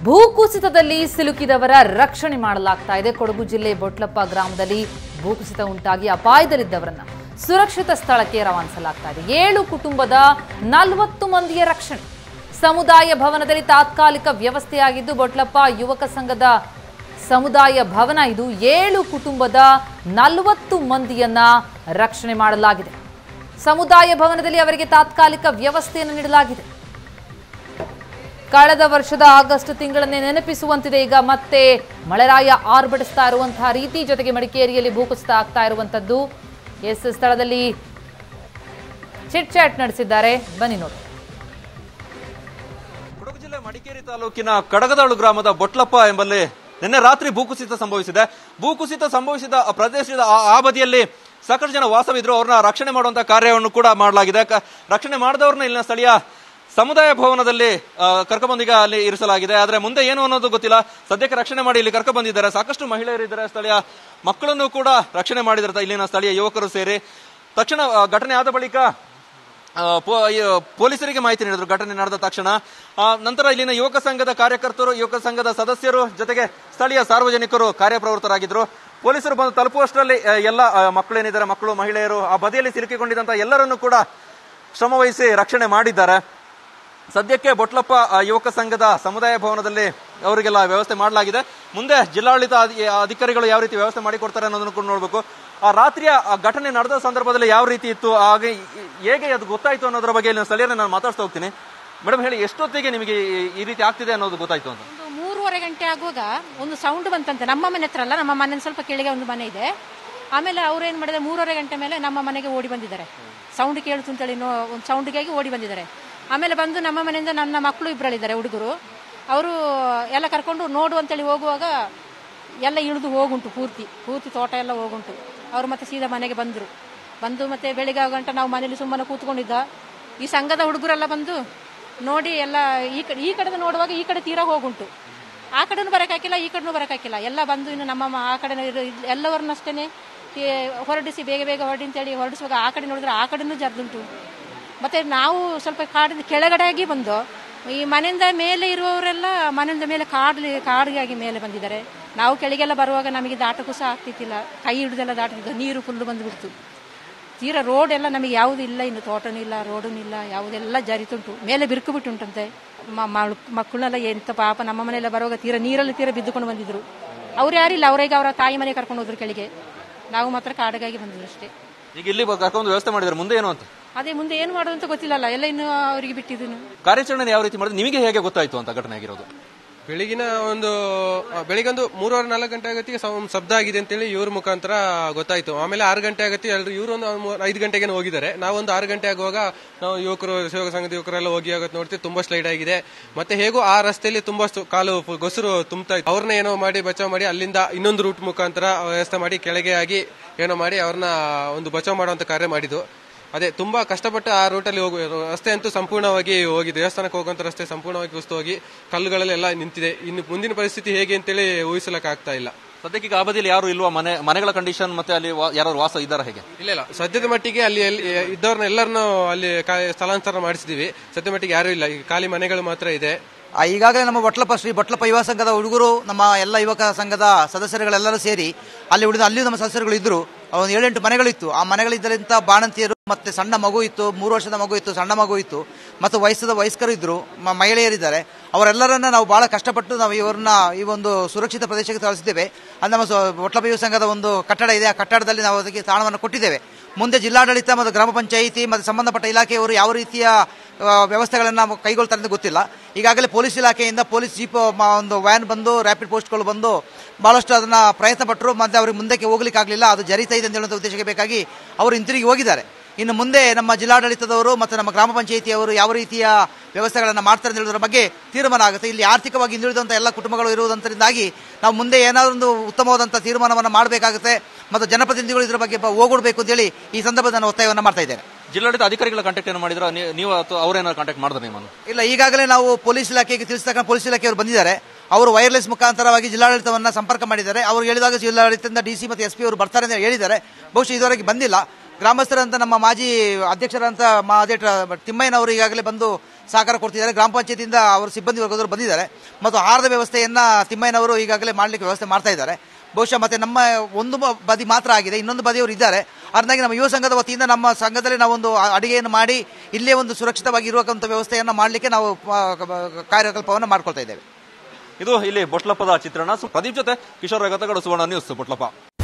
ಭೂಕುಸಿತದಲ್ಲಿ ಸಿಲುಕಿದವರ ರಕ್ಷಣೆ ಮಾಡಲಾಗ್ತಾ ಇದೆ ಕೊಡಗು ಜಿಲ್ಲೆ ಬೊಟ್ಲಪ್ಪ ಗ್ರಾಮದಲ್ಲಿ ಭೂಕುಸಿತ ಉಂಟಾಗಿ ಅಪಾಯದಲ್ಲಿದ್ದವರನ್ನ ಸುರಕ್ಷಿತ ಸ್ಥಳಕ್ಕೆ ರವಾನಿಸಲಾಗ್ತಾ ಇದೆ ಏಳು ಕುಟುಂಬದ ನಲವತ್ತು ಮಂದಿಯ ರಕ್ಷಣೆ ಸಮುದಾಯ ಭವನದಲ್ಲಿ ತಾತ್ಕಾಲಿಕ ವ್ಯವಸ್ಥೆಯಾಗಿದ್ದು ಬೊಟ್ಲಪ್ಪ ಯುವಕ ಸಂಘದ ಸಮುದಾಯ ಭವನ ಇದು ಏಳು ಕುಟುಂಬದ ನಲವತ್ತು ಮಂದಿಯನ್ನ ರಕ್ಷಣೆ ಮಾಡಲಾಗಿದೆ ಸಮುದಾಯ ಭವನದಲ್ಲಿ ಅವರಿಗೆ ತಾತ್ಕಾಲಿಕ ವ್ಯವಸ್ಥೆಯನ್ನು ನೀಡಲಾಗಿದೆ ಕಳೆದ ವರ್ಷದ ಆಗಸ್ಟ್ ತಿಂಗಳನ್ನೇ ನೆನಪಿಸುವಂತಿದೆ ಈಗ ಮತ್ತೆ ಮಳೆರಾಯ ಆರ್ಭಟಿಸ್ತಾ ಇರುವಂತಹ ರೀತಿ ಜೊತೆಗೆ ಮಡಿಕೇರಿಯಲ್ಲಿ ಭೂಕುಸಿತ ಆಗ್ತಾ ಇರುವಂತದ್ದು ಎಸ್ ಸ್ಥಳದಲ್ಲಿ ಚಿಟ್ ಚಾಟ್ ನಡೆಸಿದ್ದಾರೆ ಬನ್ನಿ ನೋಡಿ ಕೊಡಗು ಜಿಲ್ಲೆ ಮಡಿಕೇರಿ ತಾಲೂಕಿನ ಕಡಗದಾಳು ಗ್ರಾಮದ ಬೊಟ್ಲಪ್ಪ ಎಂಬಲ್ಲಿ ನಿನ್ನೆ ರಾತ್ರಿ ಭೂಕುಸಿತ ಸಂಭವಿಸಿದೆ ಭೂಕುಸಿತ ಸಂಭವಿಸಿದ ಆ ಪ್ರದೇಶದ ಆ- ಆ ಬದಿಯಲ್ಲಿ ಸಾಕಷ್ಟು ಜನ ವಾಸವಿದ್ರು ಅವ್ರನ್ನ ರಕ್ಷಣೆ ಮಾಡುವಂತ ಕಾರ್ಯವನ್ನು ಕೂಡ ಮಾಡಲಾಗಿದೆ ಕ- ರಕ್ಷಣೆ ಮಾಡಿದವ್ರನ್ನ ಇಲ್ಲಿನ ಸ್ಥಳೀಯ ಸಮುದಾಯ ಭವನದಲ್ಲಿ ಆ, ಕರ್ಕೊಂಡ್ಬಂದೀಗ ಅಲ್ಲಿ ಇರಿಸಲಾಗಿದೆ ಆದ್ರೆ ಮುಂದೆ ಏನು ಅನ್ನೋದು ಗೊತ್ತಿಲ್ಲ ಸದ್ಯಕ್ಕೆ ರಕ್ಷಣೆ ಮಾಡಿ ಇಲ್ಲಿ ಕರ್ಕೊಂಡ್ ಬಂದಿದ್ದಾರೆ ಸಾಕಷ್ಟು ಮಹಿಳೆಯರಿದ್ದಾರೆ ಸ್ಥಳೀಯ ಮಕ್ಕಳನ್ನು ಕೂಡ ರಕ್ಷಣೆ ಮಾಡಿದ್ದಾರೆ ಇಲ್ಲಿನ ಸ್ಥಳೀಯ ಯುವಕರು ಸೇರಿ ತಕ್ಷಣ ಆ, ಘಟನೆ ಆದ ಬಳಿಕ ಆ, ಪೊ- ಈ, ಪೊಲೀಸರಿಗೆ ಮಾಹಿತಿ ನೀಡಿದ್ರು ಘಟನೆ ನಡೆದ ತಕ್ಷಣ ಆ, ನಂತರ ಇಲ್ಲಿನ ಯುವಕ ಸಂಘದ ಕಾರ್ಯಕರ್ತರು ಯುವಕ ಸಂಘದ ಸದಸ್ಯರು ಜೊತೆಗೆ ಸ್ಥಳೀಯ ಸಾರ್ವಜನಿಕರು ಕಾರ್ಯಪ್ರವೃತ್ತರಾಗಿದ್ರು ಪೊಲೀಸರು ಬಂದು ತಲುಪುವಷ್ಟರಲ್ಲಿ ಆ, ಎಲ್ಲ ಆ, ಮಕ್ಕಳೇನಿದ್ದಾರೆ ಮಕ್ಕಳು ಮಹಿಳೆಯರು ಆ ಬದಿಯಲ್ಲಿ ಸಿಲುಕಿಕೊಂಡಿದ್ದಂತ ಎಲ್ಲರನ್ನೂ ಕೂಡ ಶ್ರಮವಹಿಸಿ ರಕ್ಷಣೆ ಮಾಡಿದ್ದಾರೆ ಸದ್ಯಕ್ಕೆ ಬೊಟ್ಲಪ್ಪ ಆ, ಯುವಕ ಸಂಘದ ಸಮುದಾಯ ಭವನದಲ್ಲಿ ಅವರಿಗೆಲ್ಲ ವ್ಯವಸ್ಥೆ ಮಾಡಲಾಗಿದೆ ಮುಂದೆ ಜಿಲ್ಲಾಡಳಿತ ಅಧಿ- ಅಧಿಕಾರಿಗಳು ಯಾವ ರೀತಿ ವ್ಯವಸ್ಥೆ ಮಾಡಿಕೊಡ್ತಾರೆ ಅನ್ನೋದನ್ನು ಕೂಡ ನೋಡಬೇಕು ಆ ರಾತ್ರಿಯ ಆ ಘಟನೆ ನಡೆದ ಸಂದರ್ಭದಲ್ಲಿ ಯಾವ ರೀತಿ ಇತ್ತು ಹಾಗೆ ಈ- ಹೇಗೆ ಅದು ಗೊತ್ತಾಯ್ತು ಅನ್ನೋದ್ರ ಬಗ್ಗೆ ಇಲ್ಲಿ ಸ್ಥಳೀಯರನ್ನ ನಾನು ಮಾತಾಡ್ತಾ ಹೋಗ್ತೀನಿ ಮೇಡಮ್ ಹೇಳಿ ಎಷ್ಟೊತ್ತಿಗೆ ನಿಮಗೆ ಈ- ಈ ರೀತಿ ಆಗ್ತಿದೆ ಅನ್ನೋದು ಗೊತ್ತಾಯ್ತು ಅಂತ ಒಂದು ಮೂರುವರೆ ಗಂಟೆ ಆಗುವಾಗ ಒಂದು ಸೌಂಡ್ ಬಂತಂತೆ ನಮ್ಮ ಮನೆ ಹತ್ರ ಅಲ್ಲ ನಮ್ಮ ಮನೆ ಸ್ವಲ್ಪ ಕೆಳಗೆ ಒಂದು ಮನೆ ಇದೆ ಆಮೇಲೆ ಅವ್ರು ಏನ್ ಮಾಡಿದ್ರೆ ಮೂರುವರೆ ಗಂಟೆ ಮೇಲೆ ನಮ್ಮ ಮನೆಗೆ ಓಡಿ ಬಂದಿದ್ದಾರೆ ಸೌಂಡ್ ಕೇಳಿತು ಅಂತೇಳಿ ನೋ ಒಂದು ಸೌಂಡ್ಗಾಗಿ ಓಡಿ ಬಂದಿದ್ದಾರೆ ಆಮೇಲೆ ಬಂದು ನಮ್ಮ ಮನೆಯಿಂದ ನನ್ನ ಮಕ್ಕಳು ಇಬ್ಬರಲ್ಲಿದ್ದಾರೆ ಹುಡುಗರು ಅವರು ಎಲ್ಲ ಕರ್ಕೊಂಡು ನೋಡು ಅಂತೇಳಿ ಹೋಗುವಾಗ ಎಲ್ಲ ಇಳಿದು ಹೋಗುಂಟು ಪೂರ್ತಿ ಪೂರ್ತಿ ತೋಟ ಎಲ್ಲ ಹೋಗುಂಟು ಅವರು ಮತ್ತೆ ಸೀದಾ ಮನೆಗೆ ಬಂದರು ಬಂದು ಮತ್ತೆ ಬೆಳಿಗ್ಗೆ ಆಗೋ ಗಂಟ ನಾವು ಮನೇಲಿ ಸುಮ್ಮನೆ ಕೂತ್ಕೊಂಡಿದ್ದ ಈ ಸಂಘದ ಹುಡುಗರೆಲ್ಲ ಬಂದು ನೋಡಿ ಎಲ್ಲ ಈ ಕಡೆ ಈ ಕಡೆ ನೋಡುವಾಗ ಈ ಕಡೆ ತೀರಾ ಹೋಗುಂಟು ಆ ಕಡೆನೂ ಬರೋಕ್ಕಾಗಿಲ್ಲ ಈ ಕಡೆನೂ ಬರೋಕ್ಕಾಗಿಲ್ಲ ಎಲ್ಲ ಬಂದು ಇನ್ನು ನಮ್ಮ ಮ- ಆ ಕಡೆ ಎಲ್ಲವರನ್ನಷ್ಟೇ ಹೊರಡಿಸಿ ಬೇಗ ಬೇಗ ಹೊರಡಿ ಅಂತೇಳಿ ಹೊರಡಿಸುವಾಗ ಆ ಕಡೆ ನೋಡಿದ್ರೆ ಆ ಕಡೆನೂ ಜರ್ದುಂಟು ಮತ್ತೆ ನಾವು ಸ್ವಲ್ಪ ಕಾಡಿನ ಕೆಳಗಡೆಯಾಗಿ ಬಂದು ಈ ಮನೆಯಿಂದ ಮೇಲೆ ಇರುವವರೆಲ್ಲ ಮನೆಯಿಂದ ಮೇಲೆ ಕಾಡ್ಲಿ ಕಾಡಿಗಾಗಿ ಮೇಲೆ ಬಂದಿದ್ದಾರೆ ನಾವು ಕೆಳಗೆಲ್ಲ ಬರುವಾಗ ನಮಗೆ ದಾಟಕ್ಕೂ ಸಹ ಆಗ್ತಿತ್ತಿಲ್ಲ ಕೈ ಹಿಡಿದೆಲ್ಲ ದಾಟತಿದ್ದು ನೀರು ಫುಲ್ಲು ಬಂದುಬಿಡ್ತು ತೀರಾ ರೋಡ್ ಎಲ್ಲ ನಮಗೆ ಯಾವುದು ಇಲ್ಲ ಇನ್ನು ತೋಟನೂ ಇಲ್ಲ ರೋಡೂ ಇಲ್ಲ ಯಾವುದೆಲ್ಲ ಜರಿತುಂಟು ಮೇಲೆ ಬಿರುಕು ಬಿಟ್ಟುಂಟಂತೆ ಮ- ಮಳ್- ಮಕ್ಕಳನ್ನೆಲ್ಲ ಎಂತ ಪಾಪ ನಮ್ಮ ಮನೆಯಲ್ಲ ಬರುವಾಗ ತೀರಾ ನೀರಲ್ಲಿ ತೀರಾ ಬಿದ್ದುಕೊಂಡು ಬಂದಿದ್ರು ಅವ್ರು ಯಾರಿಲ್ಲ ಅವರಿಗೆ ಅವರ ತಾಯಿ ಮನೆ ಕರ್ಕೊಂಡು ಹೋದ್ರು ಕೆಳಗೆ ನಾವು ಮಾತ್ರ ಕಾಡಿಗಾಗಿ ಬಂದಿದ್ರು ಅಷ್ಟೇ ಈಗ ಇಲ್ಲಿ ಬ- ಕರ್ಕೊಂಡು ವ್ಯವಸ್ಥೆ ಮಾಡಿದ್ರೆ ಮುಂದೆ ಏನು ಅಂತ ಅದೇ ಮುಂದೆ ಏನು ಮಾಡೋದು ಅಂತ ಗೊತ್ತಿಲ್ಲಲ್ಲ ಎಲ್ಲ ಇನ್ನು ಅವರಿಗೆ ಬಿಟ್ಟಿದ್ದು ಕಾರ್ಯಾಚರಣೆ ಯಾವ ರೀತಿ ಮಾಡಿದ್ರೆ ನಿಮಗೆ ಹೇಗೆ ಗೊತ್ತಾಯ್ತು ಅಂತ ಘಟನೆ ಆಗಿರೋದು ಬೆಳಗಿನ ಒಂದು ಆ, ಬೆಳಿಗ್ಗೆ ಒಂದು ಮೂರುವರೆ ನಾಲ್ಕು ಗಂಟೆ ಆಗತ್ತಿಗೆ ಸೌ- ಶಬ್ದ ಆಗಿದೆ ಅಂತೇಳಿ ಇವ್ರ ಮುಖಾಂತರ ಗೊತ್ತಾಯ್ತು ಆಮೇಲೆ ಆರು ಗಂಟೆ ಆಗತ್ತೆ ಎಲ್ಲರೂ ಇವರು ಒಂದು ಮೂರ್- ಐದು ಗಂಟೆಗೆ ಹೋಗಿದ್ದಾರೆ ನಾವೊಂದು ಆರು ಗಂಟೆ ಆಗುವಾಗ ನಾವು ಯುವಕರು ಸೇವಕ ಸಂಘದ ಯುವಕರೆಲ್ಲ ಹೋಗಿ ಆಗುತ್ತೆ ನೋಡ್ತೀವಿ ತುಂಬಾ ಸ್ಲೈಡ್ ಆಗಿದೆ ಮತ್ತೆ ಹೇಗೂ ಆ ರಸ್ತೆಯಲ್ಲಿ ತುಂಬಾ ಸ್ತು- ಕಾಲು ಫು- ಗೊಸರು ತುಂಬ್ತಾ ಇತ್ತು ಅವ್ರನ್ನ ಏನೋ ಮಾಡಿ ಬಚಾವ್ ಮಾಡಿ ಅಲ್ಲಿಂದ ಇನ್ನೊಂದು ರೂಟ್ ಮುಖಾಂತರ ವ್ಯವಸ್ಥೆ ಮಾಡಿ ಕೆಳಗೆ ಆಗಿ ಏನೋ ಮಾಡಿ ಅವ್ರನ್ನ ಒಂದು ಬಚಾವ್ ಮಾಡುವಂತ ಕಾರ್ಯ ಮಾಡಿದ್ದು ಅದೇ ತುಂಬಾ ಕಷ್ಟಪಟ್ಟು ಆ ರೂಟಲ್ಲಿ ಹೋಗುವ ರಸ್ತೆ ಅಂತೂ ಸಂಪೂರ್ಣವಾಗಿ ಹೋಗಿ ದೇವಸ್ಥಾನಕ್ಕೆ ಹೋಗುವಂತ ರಸ್ತೆ ಸಂಪೂರ್ಣವಾಗಿ ಕುಸಿದು ಹೋಗಿ ಕಲ್ಲುಗಳಲ್ಲೆಲ್ಲ ನಿಂತಿದೆ ಇನ್ನು ಮುಂದಿನ ಪರಿಸ್ಥಿತಿ ಹೇಗೆ ಅಂತೇಳಿ ಊಹಿಸಲಕ್ಕೆ ಆಗ್ತಾ ಇಲ್ಲ ಸದ್ಯಕ್ಕೆ ಈಗ ಆ ಬದಿಯಲ್ಲಿ ಯಾರು ಇಲ್ವಾ ಮನೆ ಮನೆಗಳ ಕಂಡೀಷನ್ ಮತ್ತೆ ಅಲ್ಲಿ ವಾ- ಯಾರು ವಾಸ ಇದ್ದಾರ ಹೇಗೆ ಇಲ್ಲ ಇಲ್ಲ ಸದ್ಯದ ಮಟ್ಟಿಗೆ ಅಲ್ಲಿ ಎಲ್ಲಿ ಇದ್ದವ್ರನ್ನ ಎಲ್ಲರನ್ನೂ ಅಲ್ಲಿ ಕಾ- ಸ್ಥಳಾಂತರ ಮಾಡಿಸಿದೀವಿ ಸದ್ಯ ಮಟ್ಟಿಗೆ ಯಾರೂ ಇಲ್ಲ ಈಗ ಖಾಲಿ ಮನೆಗಳು ಮಾತ್ರ ಇದೆ ಆ, ಈಗಾಗಲೇ ನಮ್ಮ ಬೊಟ್ಲಪ್ಪ ಶ್ರೀ ಬೊಟ್ಲಪ್ಪ ಯುವ ಸಂಘದ ಹುಡುಗರು ನಮ್ಮ ಎಲ್ಲ ಯುವಕ ಸಂಘದ ಸದಸ್ಯರುಗಳೆಲ್ಲರೂ ಸೇರಿ ಅಲ್ಲಿ ಉಳಿದ ಅಲ್ಲಿಯೂ ನಮ್ಮ ಸದಸ್ಯರುಗಳು ಇದ್ರು ಒಂದು ಏಳೆಂಟು ಮನೆಗಳಿತ್ತು ಆ ಮನೆಗಳಿದ್ದರಿಂದ ಬಾಣಂತಿಯರು ಮತ್ತೆ ಸಣ್ಣ ಮಗು ಇತ್ತು ಮೂರು ವರ್ಷದ ಮಗು ಇತ್ತು ಸಣ್ಣ ಮಗು ಇತ್ತು ಮತ್ತು ವಯಸ್ಸದ ವಯಸ್ಕರು ಇದ್ರು ಮ- ಮಹಿಳೆಯರಿದ್ದಾರೆ ಅವರೆಲ್ಲರನ್ನ ನಾವು ಬಹಳ ಕಷ್ಟಪಟ್ಟು ನಾವು ಇವರನ್ನ ಈ ಒಂದು ಸುರಕ್ಷಿತ ಪ್ರದೇಶಕ್ಕೆ ತರಿಸಿದ್ದೇವೆ ಅದು ನಮ್ಮ ಸ್ವ- ಬೊಟ್ಲಪ್ಪ ಯುವ ಸಂಘದ ಒಂದು ಕಟ್ಟಡ ಇದೆ ಆ ಕಟ್ಟಡದಲ್ಲಿ ನಾವು ಅದಕ್ಕೆ ತಾಣವನ್ನು ಕೊಟ್ಟಿದ್ದೇವೆ ಮುಂದೆ ಜಿಲ್ಲಾಡಳಿತ ಮತ್ತು ಗ್ರಾಮ ಪಂಚಾಯಿತಿ ಮತ್ತು ಸಂಬಂಧಪಟ್ಟ ಇಲಾಖೆಯವರು ಯಾವ ರೀತಿಯ ಆ, ವ್ಯವಸ್ಥೆಗಳನ್ನು ನಾವು ಕೈಗೊಳ್ತಾರೆ ಅಂತ ಗೊತ್ತಿಲ್ಲ ಈಗಾಗಲೇ ಪೊಲೀಸ್ ಇಲಾಖೆಯಿಂದ ಪೊಲೀಸ್ ಜೀಪ್ ಮ- ಒಂದು ವ್ಯಾನ್ ಬಂದು ರ್ಯಾಪಿಡ್ ಪೋಸ್ಟ್ಗಳು ಬಂದು ಬಹಳಷ್ಟು ಅದನ್ನ ಪ್ರಯತ್ನ ಪಟ್ಟರು ಮತ್ತೆ ಅವ್ರಿಗೆ ಮುಂದಕ್ಕೆ ಹೋಗ್ಲಿಕ್ಕೆ ಆಗಲಿಲ್ಲ ಅದು ಜರಿತಾ ಇದೆ ಅಂತ ಹೇಳುವಂಥ ಉದ್ದೇಶಕ್ಕೆ ಬೇಕಾಗಿ ಅವರು ಹಿಂತಿರುಗಿ ಹೋಗಿದ್ದಾರೆ ಇನ್ನು ಮುಂದೆ ನಮ್ಮ ಜಿಲ್ಲಾಡಳಿತದವರು ಮತ್ತು ನಮ್ಮ ಗ್ರಾಮ ಪಂಚಾಯಿತಿಯವರು ಯಾವ ರೀತಿಯ ವ್ಯವಸ್ಥೆಗಳನ್ನು ಮಾಡ್ತಾರೆ ಅಂತ ಹೇಳೋದ್ರ ಬಗ್ಗೆ ತೀರ್ಮಾನ ಆಗುತ್ತೆ ಇಲ್ಲಿ ಆರ್ಥಿಕವಾಗಿ ಹಿಂದುಳಿದಂಥ ಎಲ್ಲ ಕುಟುಂಬಗಳು ಇರುವುದರಿಂದಾಗಿ ನಾವು ಮುಂದೆ ಏನಾದರೂ ಒಂದು ಉತ್ತಮವಾದಂಥ ತೀರ್ಮಾನವನ್ನು ಮಾಡಬೇಕಾಗುತ್ತೆ ಮತ್ತು ಜನಪ್ರತಿನಿಧಿಗಳು ಇದರ ಬಗ್ಗೆ ಬ- ಹೋಗ್ಬಿಡ್ಬೇಕು ಅಂತೇಳಿ ಈ ಸಂದರ್ಭದಲ್ಲಿ ನಾನು ಒತ್ತಾಯವನ್ನು ಮಾಡ್ತಾ ಇದ್ದೇನೆ ಜಿಲ್ಲಾಡಳಿತ ಅಧಿಕಾರಿಗಳ ಕಾಂಟ್ಯಾಕ್ಟ್ ಏನು ಮಾಡಿದ್ರ ನೀವು ಅಥವಾ ಅವ್ರೇನಾದ್ರು ಕಾಂಟ್ಯಾಕ್ಟ್ ಮಾಡಿದ್ರೆ ನಿಮ್ಮನ್ನು ಇಲ್ಲ ಈಗಾಗಲೇ ನಾವು ಪೊಲೀಸ್ ಇಲಾಖೆಗೆ ತಿಳಿಸಿದಾಗ ಪೊಲೀಸ್ ಇಲಾಖೆಯವರು ಬಂದಿದ್ದಾರೆ ಅವರು ವೈರ್ಲೆಸ್ ಮುಖಾಂತರವಾಗಿ ಜಿಲ್ಲಾಡಳಿತವನ್ನ ಸಂಪರ್ಕ ಮಾಡಿದ್ದಾರೆ ಅವರು ಹೇಳಿದಾಗ ಜಿಲ್ಲಾಡಳಿತದಿಂದ ಡಿ ಸಿ ಮತ್ತು ಎಸ್ ಪಿ ಅವರು ಬರ್ತಾರೆ ಅಂತ ಹೇಳಿದ್ದಾರೆ ಬಹುಶಃ ಇದುವರೆಗೆ ಬಂದಿಲ್ಲ ಗ್ರಾಮಸ್ಥರಂತ ನಮ್ಮ ಮಾಜಿ ಅಧ್ಯಕ್ಷರಂತ ಮಾ ಅಧ್ಯಕ್ಷ ತಿಮ್ಮಯ್ಯನವರು ಈಗಾಗಲೇ ಬಂದು ಸಹಕಾರ ಕೊಡ್ತಿದ್ದಾರೆ ಗ್ರಾಮ ಪಂಚಾಯತಿಯಿಂದ ಅವರ ಸಿಬ್ಬಂದಿ ವರ್ಗದವರು ಬಂದಿದ್ದಾರೆ ಮತ್ತು ಆಹಾರದ ವ್ಯವಸ್ಥೆಯನ್ನ ತಿಮ್ಮಯ್ಯನವರು ಈಗಾಗಲೇ ಮಾಡಲಿಕ್ಕೆ ವ್ಯವಸ್ಥೆ ಮಾಡ್ತಾ ಇದ್ದಾರೆ ಬಹುಶಃ ಮತ್ತೆ ನಮ್ಮ ಒಂದು ಬ- ಬದಿ ಮಾತ್ರ ಆಗಿದೆ ಇನ್ನೊಂದು ಬದಿಯವರು ಇದ್ದಾರೆ ಅದನ್ನಾಗಿ ನಮ್ಮ ಯುವ ಸಂಘದ ವತಿಯಿಂದ ನಮ್ಮ ಸಂಘದಲ್ಲಿ ನಾವೊಂದು ಅ- ಅಡಿಗೆಯನ್ನು ಮಾಡಿ ಇಲ್ಲೇ ಒಂದು ಸುರಕ್ಷಿತವಾಗಿ ಇರುವಂಥ ವ್ಯವಸ್ಥೆಯನ್ನು ಮಾಡಲಿಕ್ಕೆ ನಾವು ಆ, ಕಾರ್ಯಕಲ್ಪವನ್ನು ಮಾಡ್ಕೊಳ್ತಾ ಇದ್ದೇವೆ ಇದು ಇಲ್ಲಿ ಬೊಟ್ಲಪ್ಪದ ಚಿತ್ರಣ ಸೊ ಪ್ರದೀಪ್ ಜೊತೆ ಕಿಶೋರ್ ರಗತಗಡ ಸುವರ್ಣ ನ್ಯೂಸ್ ಬೊಟ್ಲಪ್ಪ